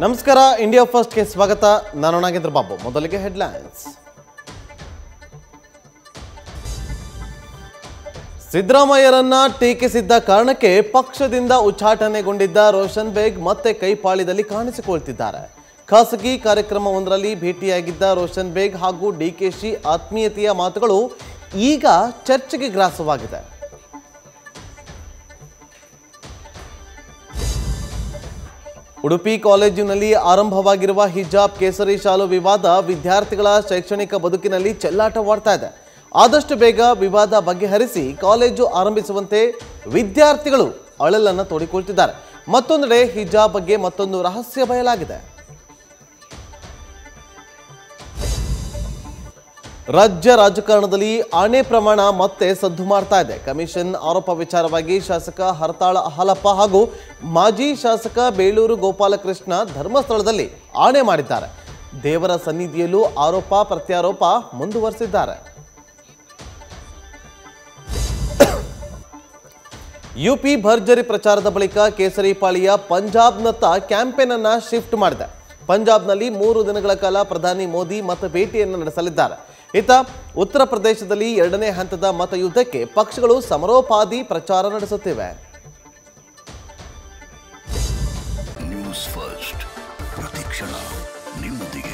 ನಮಸ್ಕಾರ ಇಂಡಿಯಾ ಫಸ್ಟ್ಗೆ ಸ್ವಾಗತ ನಾನು ನಾಗೇಂದ್ರ ಬಾಬು ಮೊದಲಿಗೆ ಹೆಡ್ಲೈನ್ಸ್ ಸಿದ್ದರಾಮಯ್ಯರನ್ನ ಟೀಕಿಸಿದ್ದ ಕಾರಣಕ್ಕೆ ಪಕ್ಷದಿಂದ ಉಚ್ಚಾಟನೆಗೊಂಡಿದ್ದ ರೋಷನ್ ಬೇಗ್ ಮತ್ತೆ ಕೈಪಾಳ್ಯದಲ್ಲಿ ಕಾಣಿಸಿಕೊಳ್ತಿದ್ದಾರೆ ಖಾಸಗಿ ಕಾರ್ಯಕ್ರಮವೊಂದರಲ್ಲಿ ಭೇಟಿಯಾಗಿದ್ದ ರೋಷನ್ ಬೇಗ್ ಹಾಗೂ ಡಿಕೆಶಿ ಆತ್ಮೀಯತೆಯ ಮಾತುಗಳು ಈಗ ಚರ್ಚೆಗೆ ಗ್ರಾಸವಾಗಿದೆ ಉಡುಪಿ ಕಾಲೇಜಿನಲ್ಲಿ ಆರಂಭವಾಗಿರುವ ಹಿಜಾಬ್ ಕೇಸರಿ ಶಾಲು ವಿವಾದ ವಿದ್ಯಾರ್ಥಿಗಳ ಶೈಕ್ಷಣಿಕ ಬದುಕಿನಲ್ಲಿ ಚೆಲ್ಲಾಟವಾಡ್ತಾ ಇದೆ ಆದಷ್ಟು ಬೇಗ ವಿವಾದ ಬಗೆಹರಿಸಿ ಕಾಲೇಜು ಆರಂಭಿಸುವಂತೆ ವಿದ್ಯಾರ್ಥಿಗಳು ಅಳಲನ್ನು ತೋಡಿಕೊಳ್ತಿದ್ದಾರೆ ಮತ್ತೊಂದೆಡೆ ಹಿಜಾಬ್ ಬಗ್ಗೆ ಮತ್ತೊಂದು ರಹಸ್ಯ ಬಯಲಾಗಿದೆ ರಾಜ್ಯ ರಾಜಕಾರಣದಲ್ಲಿ ಆಣೆ ಪ್ರಮಾಣ ಮತ್ತೆ ಸದ್ದು ಮಾಡ್ತಾ ಇದೆ ಕಮಿಷನ್ ಆರೋಪ ವಿಚಾರವಾಗಿ ಶಾಸಕ ಹರತಾಳ ಹಾಲಪ್ಪ ಹಾಗೂ ಮಾಜಿ ಶಾಸಕ ಬೇಳೂರು ಗೋಪಾಲಕೃಷ್ಣ ಧರ್ಮಸ್ಥಳದಲ್ಲಿ ಆಣೆ ಮಾಡಿದ್ದಾರೆ ದೇವರ ಸನ್ನಿಧಿಯಲ್ಲೂ ಆರೋಪ ಪ್ರತ್ಯಾರೋಪ ಮುಂದುವರೆಸಿದ್ದಾರೆ ಯುಪಿ ಭರ್ಜರಿ ಪ್ರಚಾರದ ಬಳಿಕ ಕೇಸರಿ ಪಾಳಿಯ ಪಂಜಾಬ್ನತ್ತ ಕ್ಯಾಂಪೇನ್ ಅನ್ನ ಶಿಫ್ಟ್ ಮಾಡಿದೆ ಪಂಜಾಬ್ನಲ್ಲಿ ಮೂರು ದಿನಗಳ ಕಾಲ ಪ್ರಧಾನಿ ಮೋದಿ ಮತ ಭೇಟಿಯನ್ನು ನಡೆಸಲಿದ್ದಾರೆ ಇತ್ತ ಉತ್ತರ ಪ್ರದೇಶದಲ್ಲಿ ಎರಡನೇ ಹಂತದ ಮತಯುದ್ಧಕ್ಕೆ ಪಕ್ಷಗಳು ಸಮರೋಪಾದಿ ಪ್ರಚಾರ ನಡೆಸುತ್ತಿವೆ ನ್ಯೂಸ್ ಫಸ್ಟ್ ಪ್ರತಿಕ್ಷಣ ನಿಮ್ಮೊಂದಿಗೆ